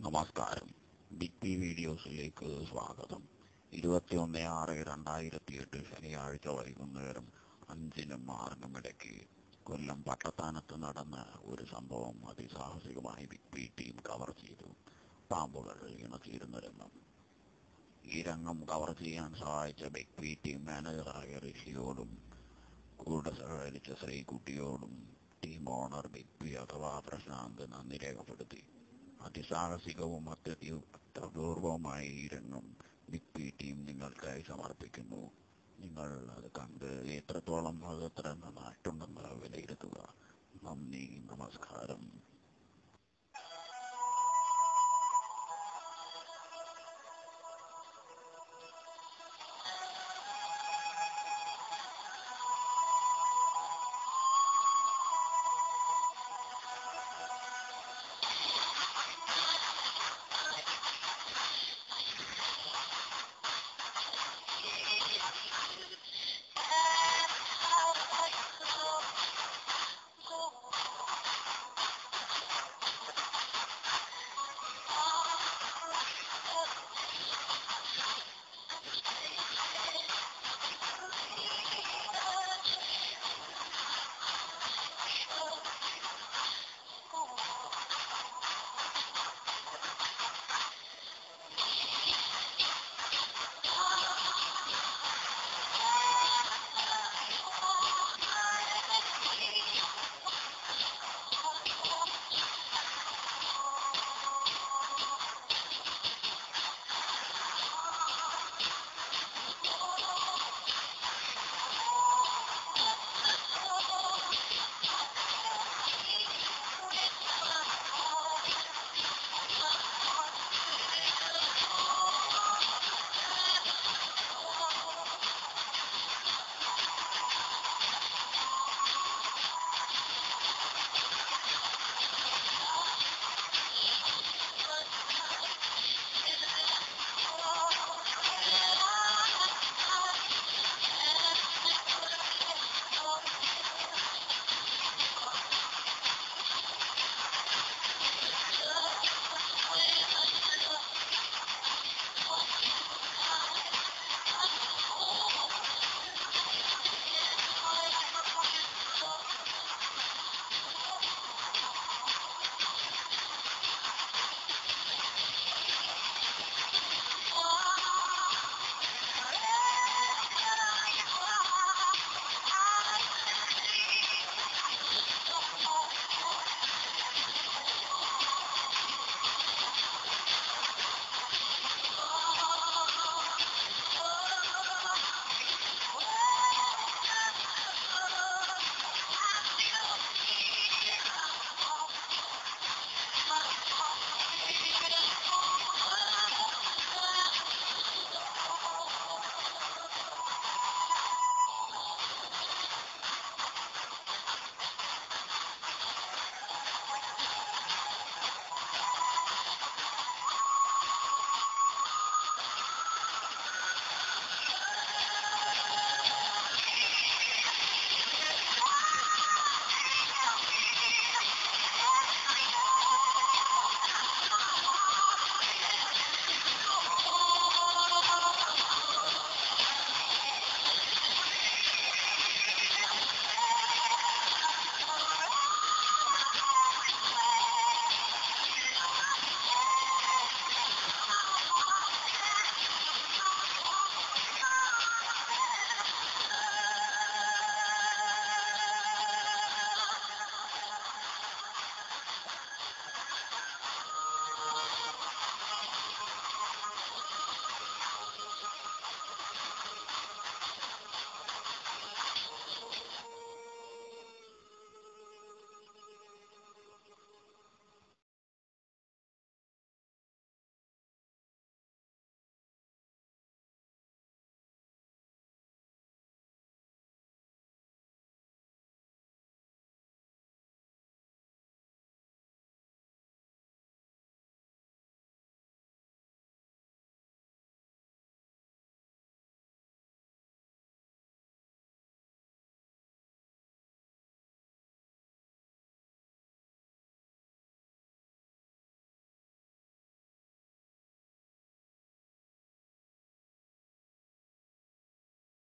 നമസ്കാരം big P വീഡിയോസിലേക്ക് സ്വാഗതം ഇരുപത്തിയൊന്ന് ആറ് രണ്ടായിരത്തി എട്ട് ശനിയാഴ്ച വൈകുന്നേരം അഞ്ചിനും ആറിനും ഇടയ്ക്ക് കൊല്ലം പട്ടത്താനത്ത് നടന്ന ഒരു സംഭവം അതിസാഹസികമായി ബിഗ് പി ടീം കവർ ചെയ്തു പാമ്പുകൾ ഇണച്ചിരുന്ന രംഗം ഈ രംഗം കവർ ചെയ്യാൻ സഹായിച്ച ബിഗ് പി ടീം മാനേജറായ ഋഷിയോടും കൂടെ സഹകരിച്ച ശ്രീകുട്ടിയോടും ടീം ഓണർ ബിഗ് പി അഥവാ പ്രശാന്ത് നന്ദി രേഖപ്പെടുത്തി അതിസാഹസികവും അത്യധി അത്യപൂർവമായ ഈ രംഗം ബിഗ് പി ടീം നിങ്ങൾക്കായി സമർപ്പിക്കുന്നു നിങ്ങൾ അത് കണ്ട് എത്രത്തോളം അത് എത്ര നന്നായിട്ടുണ്ടെന്ന് വിലയിരുത്തുക നന്ദി നമസ്കാരം